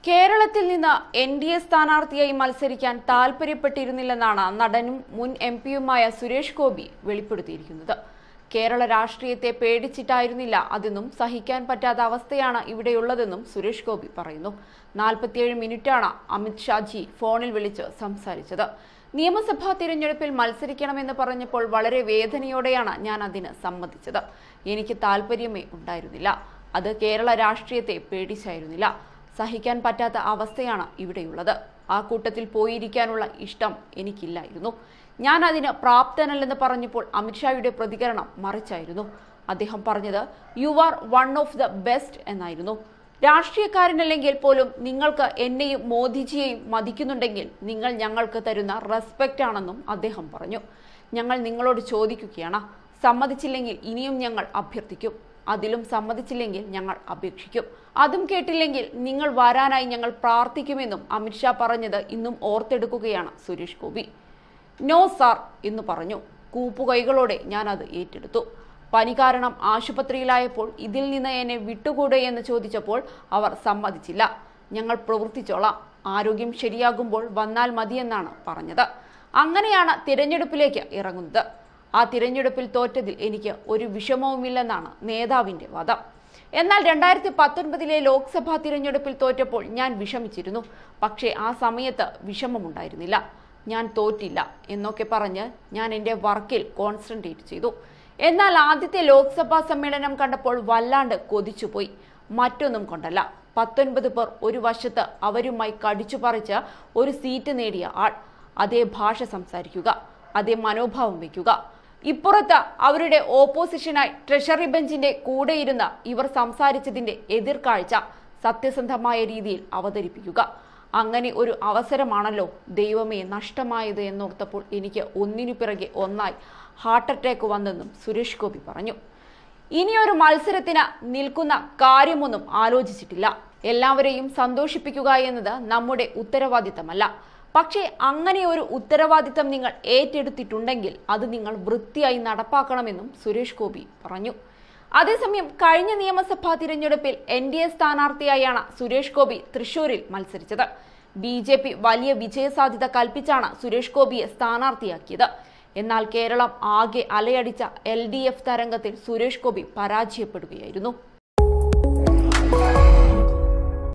കേരളത്തിൽ നിന്ന് N D A സ്ഥാനാർത്ഥിയായി മത്സരിക്കാൻ താൽപര്യപ്പെട്ടിരുന്നില്ലെന്നാണ് നടനും മുൻ എം പിയുമായ സുരേഷ് ഗോപി വെളിപ്പെടുത്തിയിരിക്കുന്നത് കേരള രാഷ്ട്രീയത്തെ പേടിച്ചിട്ടായിരുന്നില്ല അതെന്നും സഹിക്കാൻ പറ്റാത്ത അവസ്ഥയാണ് ഇവിടെയുള്ളതെന്നും സുരേഷ് ഗോപി പറയുന്നു നാൽപ്പത്തിയേഴ് മിനിറ്റാണ് അമിത് ഷാജി ഫോണിൽ വിളിച്ച് സംസാരിച്ചത് നിയമസഭാ തിരഞ്ഞെടുപ്പിൽ മത്സരിക്കണമെന്ന് പറഞ്ഞപ്പോൾ വളരെ വേദനയോടെയാണ് ഞാൻ അതിന് സമ്മതിച്ചത് എനിക്ക് താല്പര്യമേ ഉണ്ടായിരുന്നില്ല അത് കേരള രാഷ്ട്രീയത്തെ പേടിച്ചായിരുന്നില്ല സഹിക്കാൻ പറ്റാത്ത അവസ്ഥയാണ് ഇവിടെയുള്ളത് ആ കൂട്ടത്തിൽ പോയിരിക്കാനുള്ള ഇഷ്ടം എനിക്കില്ലായിരുന്നു ഞാൻ അതിന് പ്രാപ്തനല്ലെന്ന് പറഞ്ഞപ്പോൾ അമിത്ഷായുടെ പ്രതികരണം മറിച്ചായിരുന്നു അദ്ദേഹം പറഞ്ഞത് you are one of the best എന്നായിരുന്നു രാഷ്ട്രീയക്കാരനല്ലെങ്കിൽ പോലും നിങ്ങൾക്ക് എന്നെയും മോദിജിയെയും മതിക്കുന്നുണ്ടെങ്കിൽ നിങ്ങൾ ഞങ്ങൾക്ക് തരുന്ന റെസ്പെക്റ്റ് ആണെന്നും അദ്ദേഹം പറഞ്ഞു ഞങ്ങൾ നിങ്ങളോട് ചോദിക്കുകയാണ് സമ്മതിച്ചില്ലെങ്കിൽ ഇനിയും ഞങ്ങൾ അഭ്യർത്ഥിക്കും അതിലും സമ്മതിച്ചില്ലെങ്കിൽ ഞങ്ങൾ അപേക്ഷിക്കും അതും കേട്ടില്ലെങ്കിൽ നിങ്ങൾ വരാനായി ഞങ്ങൾ പ്രാർത്ഥിക്കുമെന്നും അമിത്ഷാ പറഞ്ഞത് ഇന്നും ഓർത്തെടുക്കുകയാണ് സുരേഷ് ഗോപി നോ സാർ എന്ന് പറഞ്ഞു കൂപ്പുകൈകളോടെ ഞാൻ അത് ഏറ്റെടുത്തു പനി കാരണം ആശുപത്രിയിലായപ്പോൾ ഇതിൽ നിന്ന് എന്നെ വിട്ടുകൂടെ എന്ന് ചോദിച്ചപ്പോൾ അവർ സമ്മതിച്ചില്ല ഞങ്ങൾ പ്രവർത്തിച്ചോളാം ആരോഗ്യം ശരിയാകുമ്പോൾ വന്നാൽ മതിയെന്നാണ് പറഞ്ഞത് അങ്ങനെയാണ് തിരഞ്ഞെടുപ്പിലേക്ക് ഇറങ്ങുന്നത് ആ തിരഞ്ഞെടുപ്പിൽ തോറ്റതിൽ എനിക്ക് ഒരു വിഷമവുമില്ലെന്നാണ് നേതാവിന്റെ വാദം എന്നാൽ രണ്ടായിരത്തി പത്തൊൻപതിലെ ലോക്സഭാ തിരഞ്ഞെടുപ്പിൽ തോറ്റപ്പോൾ ഞാൻ വിഷമിച്ചിരുന്നു പക്ഷേ ആ സമയത്ത് വിഷമമുണ്ടായിരുന്നില്ല ഞാൻ തോറ്റില്ല എന്നൊക്കെ പറഞ്ഞ് ഞാൻ എൻ്റെ വർക്കിൽ കോൺസെൻട്രേറ്റ് ചെയ്തു എന്നാൽ ആദ്യത്തെ ലോക്സഭാ സമ്മേളനം കണ്ടപ്പോൾ വല്ലാണ്ട് കൊതിച്ചുപോയി മറ്റൊന്നും കൊണ്ടല്ല പത്തൊൻപത് പേർ ഒരു വശത്ത് അവരുമായി കടിച്ചു പറിച്ച് ഒരു സീറ്റ് നേടിയ ആൾ അതേ ഭാഷ സംസാരിക്കുക അതേ മനോഭാവം വയ്ക്കുക ഇപ്പുറത്ത് അവരുടെ ഓപ്പോസിഷനായി ട്രഷറി ബെഞ്ചിന്റെ കൂടെയിരുന്ന് ഇവർ സംസാരിച്ചതിന്റെ എതിർക്കാഴ്ച സത്യസന്ധമായ രീതിയിൽ അവതരിപ്പിക്കുക അങ്ങനെ ഒരു അവസരമാണല്ലോ ദൈവമേ നഷ്ടമായത് എന്നോർത്തപ്പോൾ എനിക്ക് ഒന്നിനു പിറകെ ഒന്നായി ഹാർട്ട് അറ്റാക്ക് വന്നെന്നും സുരേഷ് ഗോപി പറഞ്ഞു ഇനിയൊരു മത്സരത്തിന് നിൽക്കുന്ന കാര്യമൊന്നും ആലോചിച്ചിട്ടില്ല എല്ലാവരെയും സന്തോഷിപ്പിക്കുക എന്നത് നമ്മുടെ ഉത്തരവാദിത്തമല്ല പക്ഷേ അങ്ങനെ ഒരു ഉത്തരവാദിത്തം നിങ്ങൾ ഏറ്റെടുത്തിട്ടുണ്ടെങ്കിൽ അത് നിങ്ങൾ വൃത്തിയായി നടപ്പാക്കണമെന്നും സുരേഷ് ഗോപി പറഞ്ഞു അതേസമയം കഴിഞ്ഞ നിയമസഭാ തിരഞ്ഞെടുപ്പിൽ എൻ ഡി എ സ്ഥാനാർത്ഥിയായാണ് സുരേഷ് ഗോപി തൃശൂരിൽ മത്സരിച്ചത് ബി ജെ പി വലിയ വിജയസാധ്യത കൽപ്പിച്ചാണ് സുരേഷ് ഗോപിയെ സ്ഥാനാർത്ഥിയാക്കിയത് എന്നാൽ കേരളം ആകെ അലയടിച്ച എൽ ഡി എഫ് തരംഗത്തിൽ സുരേഷ് ഗോപി പരാജയപ്പെടുകയായിരുന്നു